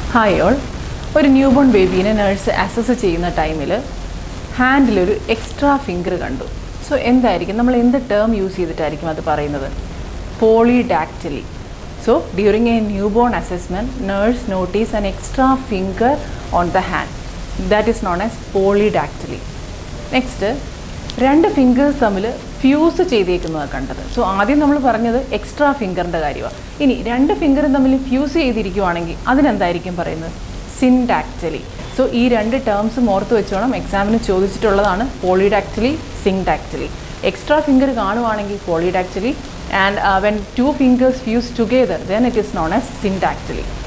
hi all ഒരു new born ബേബീനെ nurse assess ചെയ്യുന്ന ടൈമിൽ ഹാൻഡിലൊരു എക്സ്ട്രാ ഫിംഗർ കണ്ടു സോ എന്തായിരിക്കും നമ്മൾ എന്ത് ടേം യൂസ് ചെയ്തിട്ടായിരിക്കും അത് പറയുന്നത് polydactyly so during a new born assessment nurse notice an extra finger on the hand that is known as polydactyly next രണ്ട് ഫിംഗേഴ്സ് തമ്മിൽ ഫ്യൂസ് ചെയ്തേക്കുന്നതാണ് കണ്ടത് സോ ആദ്യം നമ്മൾ പറഞ്ഞത് എക്സ്ട്രാ ഫിംഗറിൻ്റെ കാര്യമാണ് ഇനി രണ്ട് ഫിംഗറും തമ്മിൽ ഫ്യൂസ് ചെയ്തിരിക്കുവാണെങ്കിൽ അതിനെന്തായിരിക്കും പറയുന്നത് സിൻഡാക്റ്റലി സോ ഈ രണ്ട് ടേംസും ഓർത്ത് വെച്ചോണം എക്സാമിന് ചോദിച്ചിട്ടുള്ളതാണ് പോളിഡാക്റ്റലി സിൻഡാക്റ്റലി എക്സ്ട്രാ ഫിംഗർ കാണുവാണെങ്കിൽ polydactyly and when two fingers fuse together then it is known as സിൻഡാക്റ്റലി